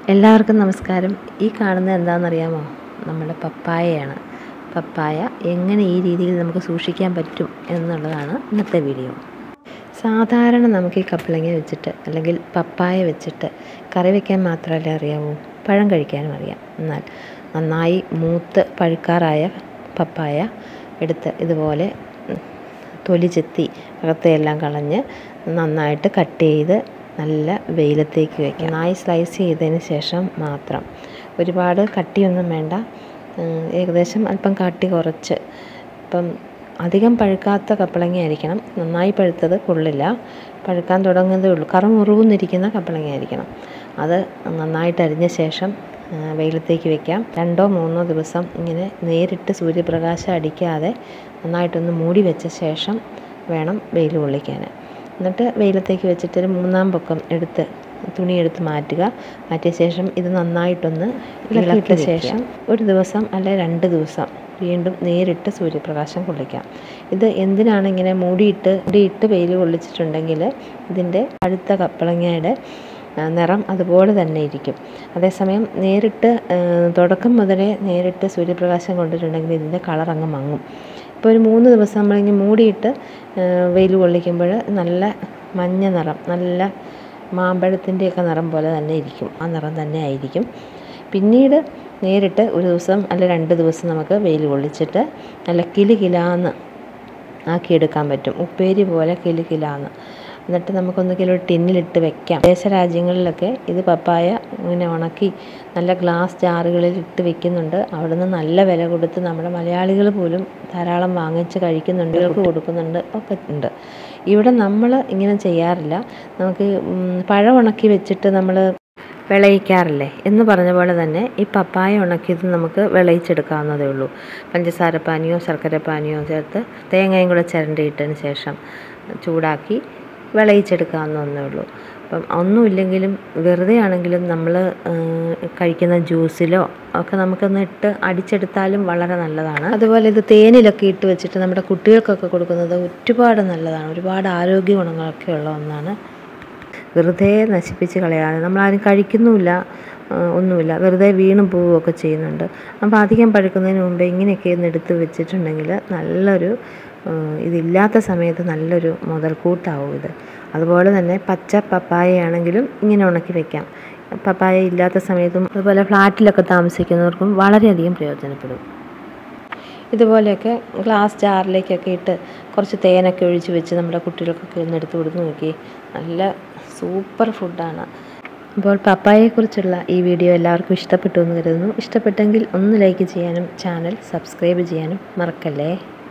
എല്ലാവർക്കും നമസ്കാരം ഈ കാണുന്നത് എന്താണെന്നറിയാമോ നമ്മുടെ പപ്പായയാണ് പപ്പായ എങ്ങനെ ഈ രീതിയിൽ നമുക്ക് സൂക്ഷിക്കാൻ പറ്റും എന്നുള്ളതാണ് ഇന്നത്തെ വീഡിയോ സാധാരണ നമുക്ക് ഈ കപ്പളങ്ങ വെച്ചിട്ട് അല്ലെങ്കിൽ പപ്പായ വെച്ചിട്ട് കറി വയ്ക്കാൻ മാത്രമല്ല അറിയാവൂ പഴം കഴിക്കാനും അറിയാം എന്നാൽ നന്നായി മൂത്ത് പഴുക്കാറായ പപ്പായ എടുത്ത് ഇതുപോലെ തൊലി ചെത്തി അകത്തെല്ലാം കളഞ്ഞ് നന്നായിട്ട് കട്ട് ചെയ്ത് നല്ല വെയിലത്തേക്ക് വയ്ക്കാം നന്നായി സ്ലൈസ് ചെയ്തതിന് ശേഷം മാത്രം ഒരുപാട് കട്ടിയൊന്നും വേണ്ട ഏകദേശം അല്പം കട്ടി കുറച്ച് ഇപ്പം അധികം പഴുക്കാത്ത കപ്പളങ്ങ ആയിരിക്കണം നന്നായി പഴുത്തത് കൊള്ളില്ല പഴുക്കാൻ തുടങ്ങുന്നതേ ഉള്ളൂ കറ മുറുകുന്നിരിക്കുന്ന കപ്പളങ്ങ ആയിരിക്കണം അത് നന്നായിട്ട് അരിഞ്ഞ ശേഷം വെയിലത്തേക്ക് വെക്കാം രണ്ടോ മൂന്നോ ദിവസം ഇങ്ങനെ നേരിട്ട് സൂര്യപ്രകാശം അടിക്കാതെ നന്നായിട്ടൊന്ന് മൂടി വെച്ച ശേഷം വേണം വെയിൽ കൊള്ളിക്കാൻ എന്നിട്ട് വെയിലത്തേക്ക് വെച്ചിട്ട് ഒരു മൂന്നാം പൊക്കം എടുത്ത് തുണി എടുത്ത് മാറ്റുക മാറ്റിയ ശേഷം ഇത് നന്നായിട്ടൊന്ന് ഇളക്കിയിട്ട ശേഷം ഒരു ദിവസം അല്ലെ രണ്ട് ദിവസം വീണ്ടും നേരിട്ട് സൂര്യപ്രകാശം കൊള്ളിക്കാം ഇത് എന്തിനാണ് ഇങ്ങനെ മൂടിയിട്ട് മൂടിയിട്ട് വെയിൽ കൊള്ളിച്ചിട്ടുണ്ടെങ്കിൽ ഇതിൻ്റെ അടുത്ത കപ്പളങ്ങയുടെ നിറം അതുപോലെ തന്നെ ഇരിക്കും അതേസമയം നേരിട്ട് തുടക്കം മുതലേ നേരിട്ട് സൂര്യപ്രകാശം കൊണ്ടിട്ടുണ്ടെങ്കിൽ ഇതിൻ്റെ കളർ അങ്ങ് മങ്ങും ഇപ്പോൾ ഒരു മൂന്ന് ദിവസം നമ്മളിങ്ങനെ മൂടിയിട്ട് വെയിൽ കൊള്ളിക്കുമ്പോൾ നല്ല മഞ്ഞ നിറം നല്ല മാമ്പഴത്തിൻ്റെയൊക്കെ നിറം പോലെ തന്നെ ഇരിക്കും ആ നിറം തന്നെ ആയിരിക്കും പിന്നീട് നേരിട്ട് ഒരു ദിവസം അല്ല രണ്ട് ദിവസം നമുക്ക് വെയിൽ കൊള്ളിച്ചിട്ട് നല്ല കിലി കിലാന്ന് ആക്കിയെടുക്കാൻ പറ്റും ഉപ്പേരി പോലെ കിലി കിലാന്ന് എന്നിട്ട് നമുക്കൊന്നുകിൽ ഒരു ടിന്നിലിട്ട് വെക്കാം ദേശ രാജ്യങ്ങളിലൊക്കെ ഇത് പപ്പായ ഇങ്ങനെ ഉണക്കി നല്ല ഗ്ലാസ് ജാറുകളിൽ ഇട്ട് വെക്കുന്നുണ്ട് അവിടെ നിന്ന് നല്ല വില കൊടുത്ത് നമ്മുടെ മലയാളികൾ പോലും ധാരാളം വാങ്ങിച്ച് കഴിക്കുന്നുണ്ട് ഇവർക്ക് കൊടുക്കുന്നുണ്ട് ഒക്കെ ഉണ്ട് ഇവിടെ നമ്മൾ ഇങ്ങനെ ചെയ്യാറില്ല നമുക്ക് പഴം ഉണക്കി വെച്ചിട്ട് നമ്മൾ വിളയിക്കാറില്ലേ എന്ന് പറഞ്ഞ പോലെ തന്നെ ഈ പപ്പായ ഉണക്കിയത് നമുക്ക് വിളയിച്ചെടുക്കാവുന്നതേ ഉള്ളൂ പഞ്ചസാര പാനിയോ ശർക്കര പാനിയോ ചേർത്ത് തേങ്ങയും കൂടെ ചിരണ്ടിയിട്ടതിന് ശേഷം ചൂടാക്കി വിളയിച്ചെടുക്കാവുന്നതേ ഉള്ളൂ അപ്പം ഒന്നുമില്ലെങ്കിലും വെറുതെ ആണെങ്കിലും നമ്മൾ കഴിക്കുന്ന ജ്യൂസിലോ ഒക്കെ നമുക്കൊന്ന് ഇട്ട് അടിച്ചെടുത്താലും വളരെ നല്ലതാണ് അതുപോലെ ഇത് തേനിലൊക്കെ ഇട്ട് വെച്ചിട്ട് നമ്മുടെ കുട്ടികൾക്കൊക്കെ കൊടുക്കുന്നത് ഒരുപാട് നല്ലതാണ് ഒരുപാട് ആരോഗ്യ ഗുണങ്ങളൊക്കെ ഉള്ള ഒന്നാണ് വെറുതെ നശിപ്പിച്ച് കളയാതെ നമ്മളാരും കഴിക്കുന്നുമില്ല ഒന്നുമില്ല വെറുതെ വീണും പോവുകയൊക്കെ ചെയ്യുന്നുണ്ട് അപ്പോൾ അധികം പഴുക്കുന്നതിന് മുമ്പേ ഇങ്ങനെയൊക്കെ ഒന്ന് എടുത്ത് വെച്ചിട്ടുണ്ടെങ്കിൽ നല്ലൊരു ഇതില്ലാത്ത സമയത്ത് നല്ലൊരു മുതൽക്കൂട്ടാവും ഇത് അതുപോലെ തന്നെ പച്ച പപ്പായ ആണെങ്കിലും ഇങ്ങനെ ഉണക്കി വെക്കാം പപ്പായ ഇല്ലാത്ത സമയത്തും അതുപോലെ ഫ്ലാറ്റിലൊക്കെ താമസിക്കുന്നവർക്കും വളരെയധികം പ്രയോജനപ്പെടും ഇതുപോലെയൊക്കെ ഗ്ലാസ് ജാറിലേക്കൊക്കെ ഇട്ട് കുറച്ച് തേനൊക്കെ ഒഴിച്ച് വെച്ച് നമ്മുടെ കുട്ടികൾക്കൊക്കെ ഒന്ന് എടുത്ത് കൊടുത്ത് നോക്കി നല്ല സൂപ്പർ ഫുഡാണ് അപ്പോൾ പപ്പായയെക്കുറിച്ചുള്ള ഈ വീഡിയോ എല്ലാവർക്കും ഇഷ്ടപ്പെട്ടു എന്ന് കരുതുന്നു ഇഷ്ടപ്പെട്ടെങ്കിൽ ഒന്ന് ലൈക്ക് ചെയ്യാനും ചാനൽ സബ്സ്ക്രൈബ് ചെയ്യാനും മറക്കല്ലേ